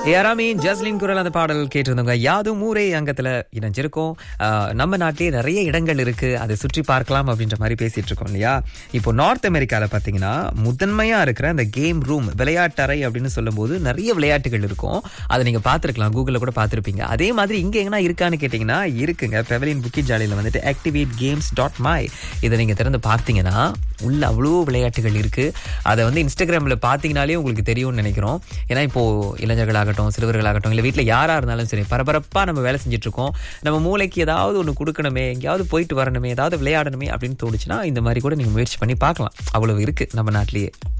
யாராமீன் ஜஸ்லின் குரல் அந்த பாடல் கேட்டிருந்தவங்க யாதும் ஊரே அங்கத்துல இணைஞ்சிருக்கோம் ஆஹ் நம்ம நாட்டிலே நிறைய இடங்கள் இருக்கு அதை சுற்றி பார்க்கலாம் அப்படின்ற மாதிரி பேசிட்டு இருக்கோம் இல்லையா இப்போ நார்த் அமெரிக்கால பாத்தீங்கன்னா முதன்மையா இருக்கிற அந்த கேம் ரூம் விளையாட்டறை அப்படின்னு சொல்லும்போது நிறைய விளையாட்டுகள் இருக்கும் அதை நீங்க பார்த்திருக்கலாம் கூகுள்ல கூட பார்த்திருப்பீங்க அதே மாதிரி இங்க எங்கன்னா இருக்கான்னு கேட்டீங்கன்னா இருக்குங்க பெவலின் புக்கி ஜாலியில வந்துட்டு ஆக்டிவேட் கேம்ஸ் டாட் மை இதை நீங்க திறந்து பார்த்தீங்கன்னா உள்ள அவ்வளோ விளையாட்டுகள் இருக்கு அதை வந்து இன்ஸ்டாகிராம்ல பார்த்தீங்கனாலே உங்களுக்கு தெரியும்னு நினைக்கிறோம் ஏன்னா இப்போ இளைஞர்களாகட்டும் சிறுவர்களாகட்டும் இல்லை வீட்டில் யாரா இருந்தாலும் சரி பரபரப்பா நம்ம வேலை செஞ்சுட்டு இருக்கோம் நம்ம மூளைக்கு ஏதாவது ஒன்று கொடுக்கணுமே எங்கேயாவது போயிட்டு வரணுமே ஏதாவது விளையாடணுமே அப்படின்னு தோணுச்சுன்னா இந்த மாதிரி கூட நீங்க முயற்சி பண்ணி பார்க்கலாம் அவ்வளவு இருக்கு நம்ம நாட்டிலேயே